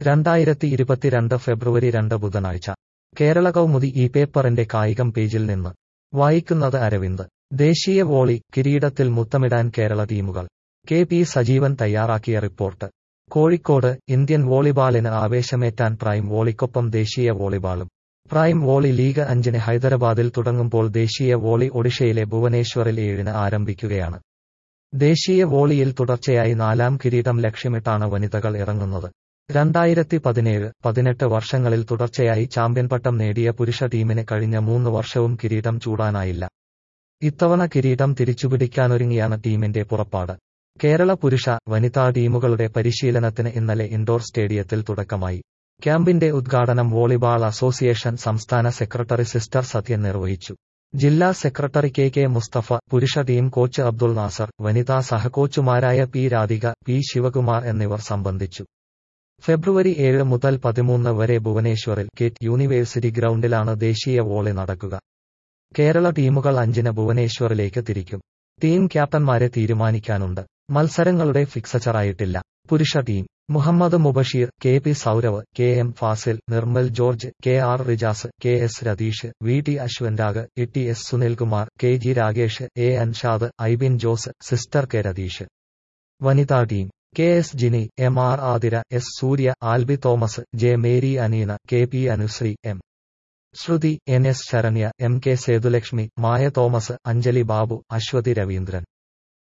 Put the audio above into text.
രണ്ടായിരത്തി ഇരുപത്തിരണ്ട് ഫെബ്രുവരി രണ്ട് ബുധനാഴ്ച കേരള കൗമുദി ഈ പേപ്പറിന്റെ കായികം പേജിൽ നിന്ന് വായിക്കുന്നത് അരവിന്ദ് ദേശീയ വോളി കിരീടത്തിൽ മുത്തമിടാൻ കേരള ടീമുകൾ കെ പി സജീവൻ തയ്യാറാക്കിയ റിപ്പോർട്ട് കോഴിക്കോട് ഇന്ത്യൻ വോളിബാളിന് ആവേശമേറ്റാൻ പ്രൈം വോളിക്കൊപ്പം ദേശീയ വോളിബാളും പ്രൈം വോളി ലീഗ് അഞ്ചിന് ഹൈദരാബാദിൽ തുടങ്ങുമ്പോൾ ദേശീയ വോളി ഒഡീഷയിലെ ഭുവനേശ്വറിൽ ഏഴിന് ആരംഭിക്കുകയാണ് ദേശീയ വോളിയിൽ തുടർച്ചയായി നാലാം കിരീടം ലക്ഷ്യമിട്ടാണ് വനിതകൾ ഇറങ്ങുന്നത് രണ്ടായിരത്തി പതിനേഴ് പതിനെട്ട് വർഷങ്ങളിൽ തുടർച്ചയായി ചാമ്പ്യൻ പട്ടം നേടിയ പുരുഷ ടീമിന് കഴിഞ്ഞ മൂന്ന് വർഷവും കിരീടം ചൂടാനായില്ല ഇത്തവണ കിരീടം തിരിച്ചുപിടിക്കാനൊരുങ്ങിയാണ് ടീമിന്റെ പുറപ്പാട് കേരള പുരുഷ വനിതാ ടീമുകളുടെ പരിശീലനത്തിന് ഇന്നലെ ഇൻഡോർ സ്റ്റേഡിയത്തിൽ തുടക്കമായി ക്യാമ്പിന്റെ ഉദ്ഘാടനം വോളിബാൾ അസോസിയേഷൻ സംസ്ഥാന സെക്രട്ടറി സിസ്റ്റർ സത്യൻ നിർവഹിച്ചു ജില്ലാ സെക്രട്ടറി കെ കെ മുസ്തഫ പുരുഷ ടീം കോച്ച് അബ്ദുൾ നാസർ വനിതാ സഹകോച്ചുമാരായ പി രാധിക പി ശിവകുമാർ എന്നിവർ സംബന്ധിച്ചു ഫെബ്രുവരി ഏഴ് മുതൽ പതിമൂന്ന് വരെ ഭുവനേശ്വറിൽ കേറ്റ് യൂണിവേഴ്സിറ്റി ഗ്രൗണ്ടിലാണ് ദേശീയ വോളി നടക്കുക കേരള ടീമുകൾ അഞ്ചിന് ഭുവനേശ്വറിലേക്ക് തിരിക്കും ടീം ക്യാപ്റ്റന്മാരെ തീരുമാനിക്കാനുണ്ട് മത്സരങ്ങളുടെ ഫിക്സച്ചറായിട്ടില്ല പുരുഷ team Muhammad Mubasheer K P Saurav K M Fasil Nirmal George K R Rijas K S Ratheesh V T Ashwanthag E T S Sunilkumar K G Ragesh A Anshad Aibin Jose sister K Ratheesh വനിതാ team K S Jini M R Athira S Surya Alby Thomas J Mary Aneena K P Anusree M Sruthi N S Saranya M K Sethulakshmi Maya Thomas Anjali Babu Aswathy Raveendran